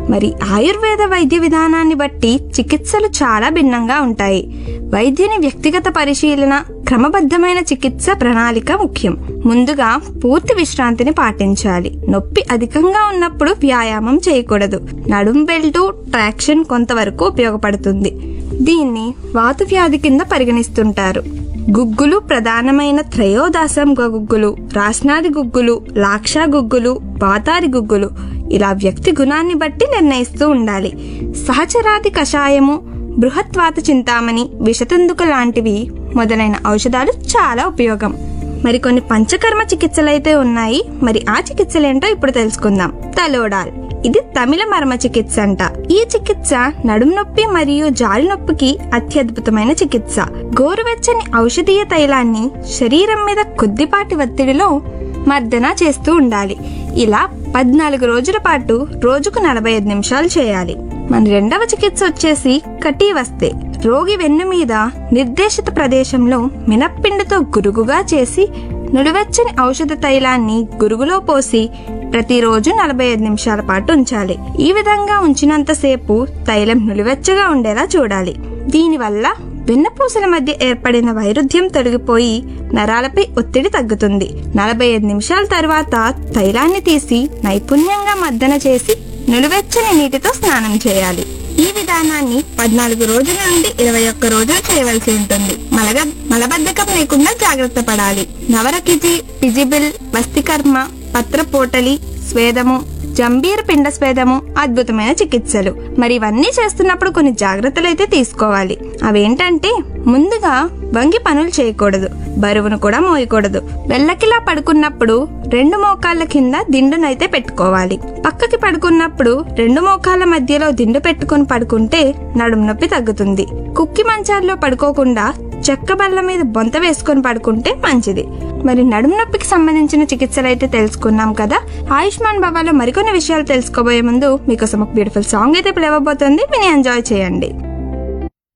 మరి ఆయుర్వేద వైద్య విధానాన్ని బట్టి చికిత్సలు చాలా భిన్నంగా ఉంటాయి వైద్యుని వ్యక్తిగత పరిశీలన క్రమబద్ధమైన చికిత్స ప్రణాళిక ముఖ్యం ముందుగా పూర్తి విశ్రాంతిని పాటించాలి నొప్పి అధికంగా ఉన్నప్పుడు వ్యాయామం చేయకూడదు నడుం బెల్టు ట్రాక్షన్ కొంతవరకు ఉపయోగపడుతుంది దీన్ని వాత వ్యాధి కింద పరిగణిస్తుంటారు గుగ్గులు ప్రధానమైన త్రయోదాసం గుగ్గులు రాష్నాది గుగ్గులు లాక్షా గుగ్గులు వాతారి గుగ్గులు ఇలా వ్యక్తి గుణాన్ని బట్టి నిర్ణయిస్తూ ఉండాలి సహచరాది కషాయము బృహత్వాత చింతామణి విషతందుక లాంటివి మొదలైన ఔషధాలు చాలా ఉపయోగం మరి కొన్ని పంచకర్మ చికిత్సలైతే ఉన్నాయి మరి ఆ చికిత్సలేంటో ఇప్పుడు తెలుసుకుందాం తలోడాల్ ఇది తమిళ మర్మ చికిత్స అంట ఈ చికిత్స నడుం నొప్పి మరియు జాలి నొప్పికి అత్యద్భుతమైన చికిత్స గోరువెచ్చని ఔషధీయ తైలాన్ని శరీరం మీద కొద్దిపాటి ఒత్తిడిలో మర్దన చేస్తూ ఉండాలి ఇలా పద్నాలుగు రోజుల పాటు రోజుకు నలభై ఐదు నిమిషాలు చేయాలి మన రెండవ చికిత్స వచ్చేసి కటీ వస్తే రోగి వెన్ను మీద నిర్దేశిత ప్రదేశంలో మినప్పిండితో గురుగుగా చేసి నుడివెచ్చని ఔషధ తైలాన్ని గురుగులో పోసి ప్రతిరోజు నలభై ఐదు నిమిషాల పాటు ఉంచాలి ఈ విధంగా ఉంచినంతసేపు తైలం నులివెచ్చగా ఉండేలా చూడాలి దీనివల్ల వెన్నపూసల మధ్య ఏర్పడిన వైరుధ్యం తొలగిపోయి నరాలపై ఒత్తిడి తగ్గుతుంది నలభై ఐదు నిమిషాల తర్వాత తైలాన్ని తీసి నైపుణ్యంగా మద్దన చేసి నులివెచ్చని నీటితో స్నానం చేయాలి ఈ విధానాన్ని పద్నాలుగు రోజుల నుండి ఇరవై ఒక్క రోజులు చేయవలసి ఉంటుంది మలగ మలబద్ధకం లేకుండా జాగ్రత్త పడాలి నవరకిజి పిజిబిల్ వస్తికర్మ పత్రపోటలి స్వేదము జంబీర్ పిండ స్వేదము అద్భుతమైన చికిత్సలు మరి ఇవన్నీ చేస్తున్నప్పుడు కొన్ని జాగ్రత్తలు అయితే తీసుకోవాలి అవేంటంటే ముందుగా వంగి పనులు చేయకూడదు బరువును కూడా మోయకూడదు వెళ్ళకిలా పడుకున్నప్పుడు రెండు మోకాళ్ళ కింద దిండునైతే పెట్టుకోవాలి పక్కకి పడుకున్నప్పుడు రెండు మోకాళ్ళ మధ్యలో దిండు పెట్టుకుని పడుకుంటే నడుం నొప్పి తగ్గుతుంది కుక్కి మంచాల్లో పడుకోకుండా చెక్క బల్ల మీద బొంత వేసుకొని పడుకుంటే మంచిది మరి నడుము నొప్పికి సంబంధించిన చికిత్సలు అయితే తెలుసుకున్నాం కదా ఆయుష్మాన్ భవాలో మరికొన్ని విషయాలు తెలుసుకోబోయే ముందు మీకోసం ఒక బ్యూటిఫుల్ సాంగ్ అయితే ప్లే అవ్వబోతుంది విని ఎంజాయ్ చేయండి